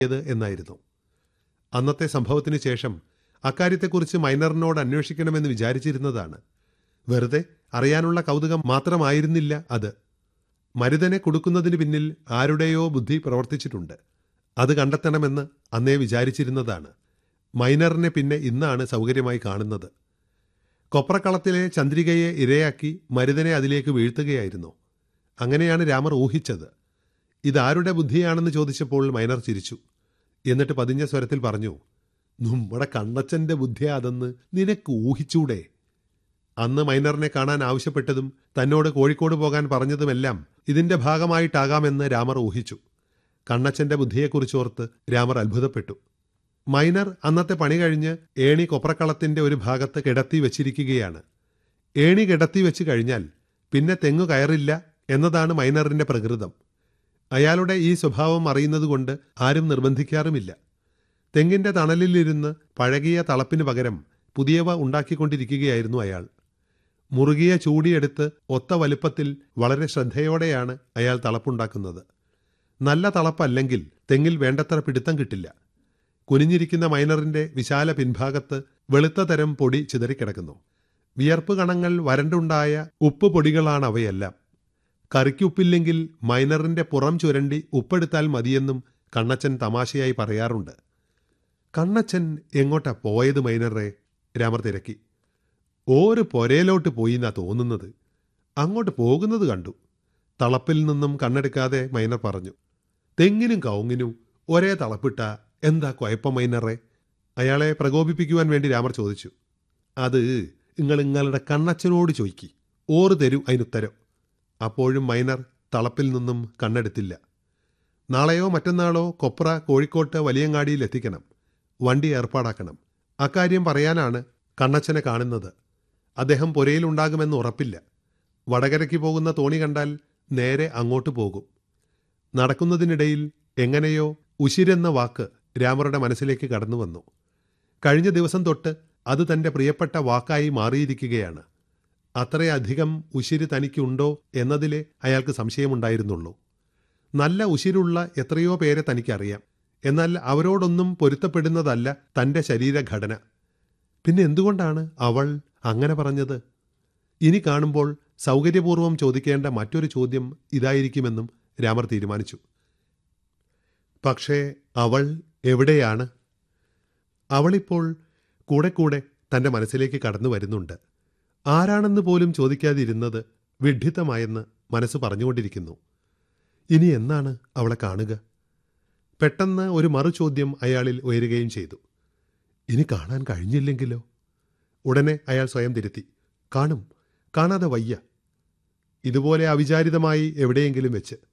ത് എന്നായിരുന്നു അന്നത്തെ സംഭവത്തിന് ശേഷം അക്കാര്യത്തെക്കുറിച്ച് മൈനറിനോട് അന്വേഷിക്കണമെന്ന് വിചാരിച്ചിരുന്നതാണ് വെറുതെ അറിയാനുള്ള കൗതുകം മാത്രമായിരുന്നില്ല അത് മരുതനെ കൊടുക്കുന്നതിന് പിന്നിൽ ആരുടെയോ ബുദ്ധി പ്രവർത്തിച്ചിട്ടുണ്ട് അത് കണ്ടെത്തണമെന്ന് അന്നേ വിചാരിച്ചിരുന്നതാണ് മൈനറിനെ പിന്നെ ഇന്നാണ് സൗകര്യമായി കാണുന്നത് കൊപ്രക്കളത്തിലെ ചന്ദ്രികയെ ഇരയാക്കി മരുതനെ അതിലേക്ക് വീഴ്ത്തുകയായിരുന്നു അങ്ങനെയാണ് രാമർ ഊഹിച്ചത് ഇതാരുടെ ബുദ്ധിയാണെന്ന് ചോദിച്ചപ്പോൾ മൈനർ ചിരിച്ചു എന്നിട്ട് പതിഞ്ഞ സ്വരത്തിൽ പറഞ്ഞു നമ്മുടെ കണ്ണച്ചന്റെ ബുദ്ധിയാ അതെന്ന് നിനക്ക് ഊഹിച്ചൂടെ അന്ന് മൈനറിനെ കാണാൻ ആവശ്യപ്പെട്ടതും തന്നോട് കോഴിക്കോട് പോകാൻ പറഞ്ഞതുമെല്ലാം ഇതിന്റെ ഭാഗമായിട്ടാകാമെന്ന് രാമർ ഊഹിച്ചു കണ്ണച്ചന്റെ ബുദ്ധിയെക്കുറിച്ചോർത്ത് രാമർ അത്ഭുതപ്പെട്ടു മൈനർ അന്നത്തെ പണി കഴിഞ്ഞ് ഏണി കൊപ്രക്കളത്തിന്റെ ഒരു ഭാഗത്ത് കിടത്തി വെച്ചിരിക്കുകയാണ് ഏണി കിടത്തി വെച്ച് കഴിഞ്ഞാൽ പിന്നെ തെങ്ങു കയറില്ല എന്നതാണ് മൈനറിന്റെ പ്രകൃതം അയാളുടെ ഈ സ്വഭാവം അറിയുന്നതുകൊണ്ട് ആരും നിർബന്ധിക്കാറുമില്ല തെങ്ങിന്റെ തണലിലിരുന്ന് പഴകിയ തളപ്പിന് പകരം പുതിയവ ഉണ്ടാക്കിക്കൊണ്ടിരിക്കുകയായിരുന്നു അയാൾ മുറുകിയ ചൂടിയെടുത്ത് ഒത്ത വലുപ്പത്തിൽ വളരെ ശ്രദ്ധയോടെയാണ് അയാൾ തളപ്പുണ്ടാക്കുന്നത് നല്ല തളപ്പല്ലെങ്കിൽ തെങ്ങിൽ വേണ്ടത്ര പിടുത്തം കിട്ടില്ല കുനിഞ്ഞിരിക്കുന്ന മൈനറിന്റെ വിശാല പിൻഭാഗത്ത് വെളുത്ത തരം പൊടി ചിതറിക്കിടക്കുന്നു വിയർപ്പ് കണങ്ങൾ വരണ്ടുണ്ടായ ഉപ്പ് പൊടികളാണ് അവയെല്ലാം കറിക്കുപ്പില്ലെങ്കിൽ മൈനറിന്റെ പുറം ചുരണ്ടി ഉപ്പെടുത്താൽ മതിയെന്നും കണ്ണച്ചൻ തമാശയായി പറയാറുണ്ട് കണ്ണച്ചൻ എങ്ങോട്ടാ പോയത് മൈനറെ രാമർ തിരക്കി ഓര് പൊരയിലോട്ട് പോയി എന്നാ തോന്നുന്നത് അങ്ങോട്ട് പോകുന്നത് കണ്ടു തളപ്പിൽ നിന്നും കണ്ണെടുക്കാതെ മൈനർ പറഞ്ഞു തെങ്ങിനും കവുങ്ങിനും ഒരേ തളപ്പിട്ട എന്താ കുഴപ്പം മൈനറെ അയാളെ പ്രകോപിപ്പിക്കുവാൻ വേണ്ടി രാമർ ചോദിച്ചു അത് നിങ്ങൾ നിങ്ങളുടെ കണ്ണച്ചനോട് ചോദിക്കി ഓറ് തരൂ അതിനുത്തരം അപ്പോഴും മൈനർ തളപ്പിൽ നിന്നും കണ്ണെടുത്തില്ല നാളെയോ മറ്റന്നാളോ കൊപ്ര കോഴിക്കോട്ട് വലിയങ്ങാടിയിൽ എത്തിക്കണം വണ്ടി ഏർപ്പാടാക്കണം അക്കാര്യം പറയാനാണ് കണ്ണച്ചനെ കാണുന്നത് അദ്ദേഹം പുരയിലുണ്ടാകുമെന്ന് ഉറപ്പില്ല വടകരയ്ക്ക് പോകുന്ന തോണി കണ്ടാൽ നേരെ അങ്ങോട്ട് പോകും നടക്കുന്നതിനിടയിൽ എങ്ങനെയോ ഉശിരെന്ന വാക്ക് രാമറുടെ മനസ്സിലേക്ക് കടന്നു വന്നു കഴിഞ്ഞ ദിവസം തൊട്ട് അത് തന്റെ പ്രിയപ്പെട്ട വാക്കായി മാറിയിരിക്കുകയാണ് അത്രയധികം ഉശിര് തനിക്കുണ്ടോ എന്നതിലെ അയാൾക്ക് സംശയമുണ്ടായിരുന്നുള്ളൂ നല്ല ഉശിരുള്ള എത്രയോ പേരെ തനിക്കറിയാം എന്നാൽ അവരോടൊന്നും പൊരുത്തപ്പെടുന്നതല്ല തന്റെ ശരീരഘടന പിന്നെ എന്തുകൊണ്ടാണ് അവൾ അങ്ങനെ പറഞ്ഞത് ഇനി കാണുമ്പോൾ സൗകര്യപൂർവ്വം ചോദിക്കേണ്ട മറ്റൊരു ചോദ്യം ഇതായിരിക്കുമെന്നും രാമർ തീരുമാനിച്ചു പക്ഷേ അവൾ എവിടെയാണ് അവളിപ്പോൾ കൂടെ കൂടെ തന്റെ മനസ്സിലേക്ക് കടന്നു വരുന്നുണ്ട് ആരാണെന്ന് പോലും ചോദിക്കാതിരുന്നത് വിഡ്ഢിത്തമായെന്ന് മനസ്സ് പറഞ്ഞുകൊണ്ടിരിക്കുന്നു ഇനി എന്നാണ് അവളെ കാണുക പെട്ടെന്ന് ഒരു മറുചോദ്യം അയാളിൽ ഉയരുകയും ചെയ്തു ഇനി കാണാൻ കഴിഞ്ഞില്ലെങ്കിലോ ഉടനെ അയാൾ സ്വയം തിരുത്തി കാണും കാണാതെ വയ്യ ഇതുപോലെ അവിചാരിതമായി എവിടെയെങ്കിലും വെച്ച്